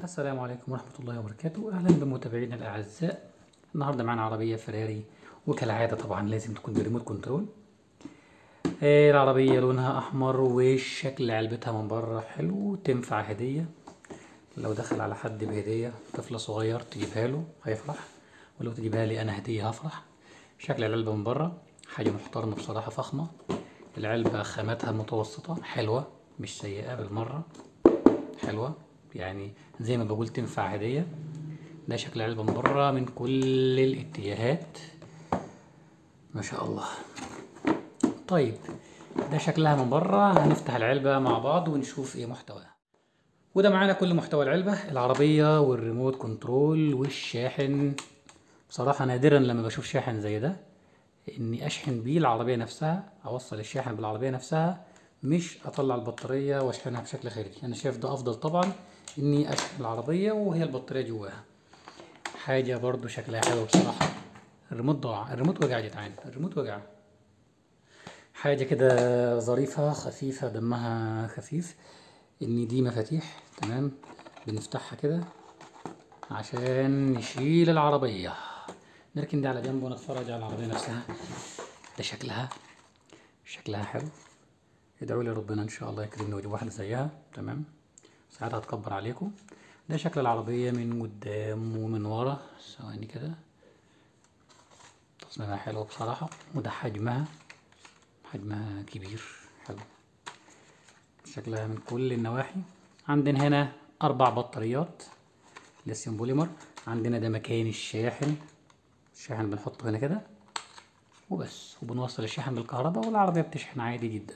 السلام عليكم ورحمة الله وبركاته أهلا بمتابعينا الأعزاء النهاردة معنا عربية فراري وكالعادة طبعا لازم تكون بريموت كنترول آه، العربية لونها أحمر وشكل علبتها من بره حلو تنفع هدية لو دخل على حد بهدية طفل صغير تجيبها له هيفرح ولو تجيبها لي أنا هدية هفرح شكل العلبة من بره حاجة محترمة بصراحة فخمة العلبة خاماتها متوسطة حلوة مش سيئة بالمرة حلوة يعني زي ما بقول تنفع هدية ده شكل العلبة من بره من كل الاتجاهات ما شاء الله طيب ده شكلها من بره هنفتح العلبة مع بعض ونشوف ايه محتواها وده معانا كل محتوى العلبة العربية والريموت كنترول والشاحن بصراحة نادرا لما بشوف شاحن زي ده اني اشحن بيه العربية نفسها اوصل الشاحن بالعربية نفسها مش اطلع البطارية واشحنها بشكل خارجي انا شايف ده افضل طبعا اني اشحن العربية وهي البطارية جواها حاجة برضو شكلها حلو بصراحة الريموت ضاع الريموت وجع يا جدعان الريموت وجع حاجة كده ظريفة خفيفة دمها خفيف ان دي مفاتيح تمام بنفتحها كده عشان نشيل العربية نركن دي على جنب ونتفرج على العربية نفسها ده شكلها شكلها حلو ادعوا لي ربنا ان شاء الله يكرمني واجيب واحدة زيها تمام ساعتها هتكبر عليكم ده شكل العربية من قدام ومن ورا ثواني كده تصميمها حلو بصراحة وده حجمها حجمها كبير حلو شكلها من كل النواحي عندنا هنا أربع بطاريات ليثيوم بوليمر عندنا ده مكان الشاحن الشاحن بنحطه هنا كده وبس وبنوصل الشاحن بالكهرباء والعربية بتشحن عادي جدا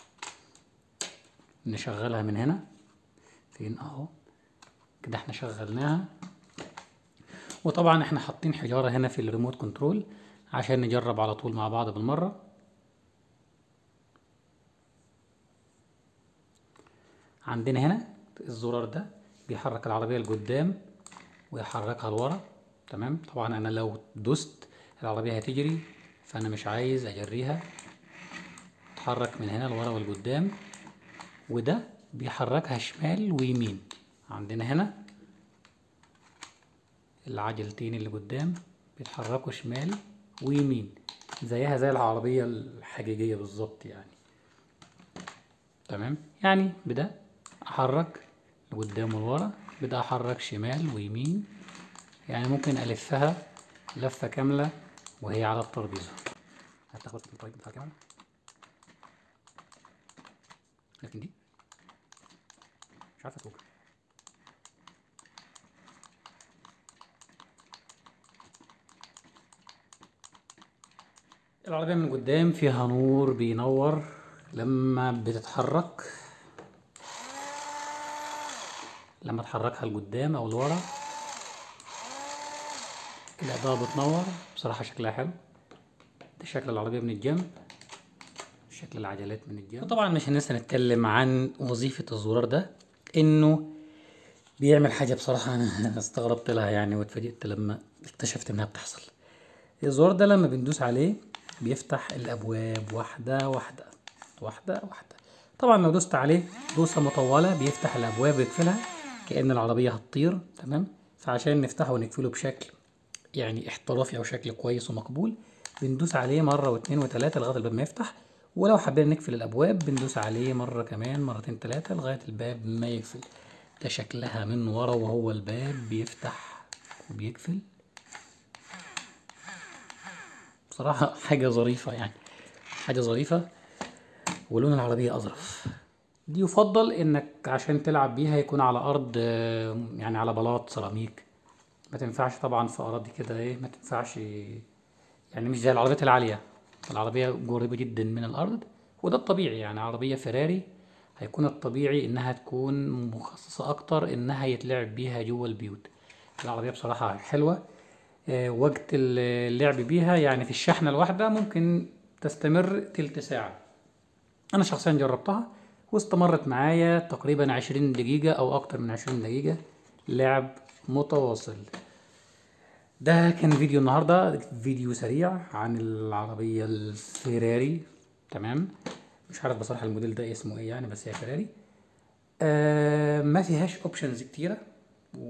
نشغلها من هنا فين اهو كده احنا شغلناها وطبعا احنا حاطين حجارة هنا في الريموت كنترول عشان نجرب على طول مع بعض بالمرة عندنا هنا الزرار ده بيحرك العربية لقدام ويحركها لورا تمام طبعا انا لو دوست العربية هتجري فانا مش عايز اجريها تتحرك من هنا لورا والقدام وده بيحركها شمال ويمين عندنا هنا العجلتين اللي قدام بيتحركوا شمال ويمين زيها زي العربية الحقيقية بالظبط يعني تمام يعني بده احرك لقدام ولورا بده احرك شمال ويمين يعني ممكن الفها لفة كاملة وهي على الترابيزة هتاخد الطريق بتاع الكاميرا لكن دي مش عارفة توقف العربية من قدام فيها نور بينور لما بتتحرك لما تحركها لقدام او لورا الإضاءة بتنور بصراحة شكلها حلو ده شكل العربية من الجنب شكل العجلات من الجنب وطبعا مش هننسى نتكلم عن وظيفة الزرار ده انه بيعمل حاجة بصراحة انا استغربت لها يعني واتفاجئت لما اكتشفت انها بتحصل الزرار ده لما بندوس عليه بيفتح الابواب واحدة واحدة واحدة واحدة طبعا لو دوست عليه دوسة مطولة بيفتح الابواب ويقفلها كأن العربية هتطير تمام فعشان نفتحه ونقفله بشكل يعني احترافي او شكل كويس ومقبول بندوس عليه مرة واتنين وتلاتة لغاية الباب ما يفتح ولو حبينا نقفل الابواب بندوس عليه مرة كمان مرتين تلاتة لغاية الباب ما يقفل ده شكلها من ورا وهو الباب بيفتح وبيقفل بصراحة حاجة ظريفة يعني حاجة ظريفة ولون العربية أظرف دي يفضل إنك عشان تلعب بيها يكون على أرض آه، يعني على بلاط سيراميك ما تنفعش طبعا في أراضي كده إيه ما تنفعش يعني مش زي العربيات العالية العربية قريبة جدا من الأرض وده الطبيعي يعني عربية فيراري هيكون الطبيعي إنها تكون مخصصة أكتر إنها يتلعب بيها جوه البيوت العربية بصراحة حلوة آه، وقت اللعب بيها يعني في الشحنة الواحدة ممكن تستمر تلت ساعة أنا شخصيا جربتها واستمرت معايا تقريبا عشرين دقيقة أو أكتر من عشرين دقيقة لعب متواصل ده كان فيديو النهاردة فيديو سريع عن العربية الفيراري تمام مش عارف بصراحة الموديل ده اسمه ايه يعني بس هي فيراري آه ما فيهاش اوبشنز كتيرة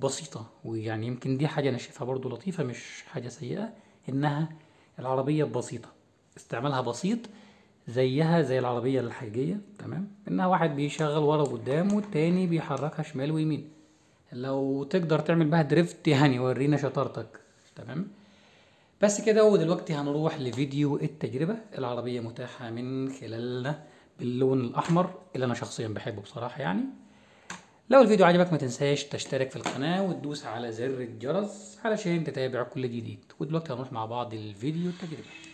بسيطة ويعني يمكن دي حاجة أنا شايفها برضو لطيفة مش حاجة سيئة إنها العربية بسيطة استعمالها بسيط زيها زي العربية الحقيقية تمام إنها واحد بيشغل ورا وقدام والتاني بيحركها شمال ويمين لو تقدر تعمل بها دريفت يعني ورينا شطارتك تمام بس كده ودلوقتي هنروح لفيديو التجربة العربية متاحة من خلالنا باللون الأحمر اللي أنا شخصيا بحبه بصراحة يعني لو الفيديو عجبك ما تنساش تشترك في القناة وتدوس على زر الجرس علشان تتابع كل جديد ودلوقتي هنروح مع بعض الفيديو التجربة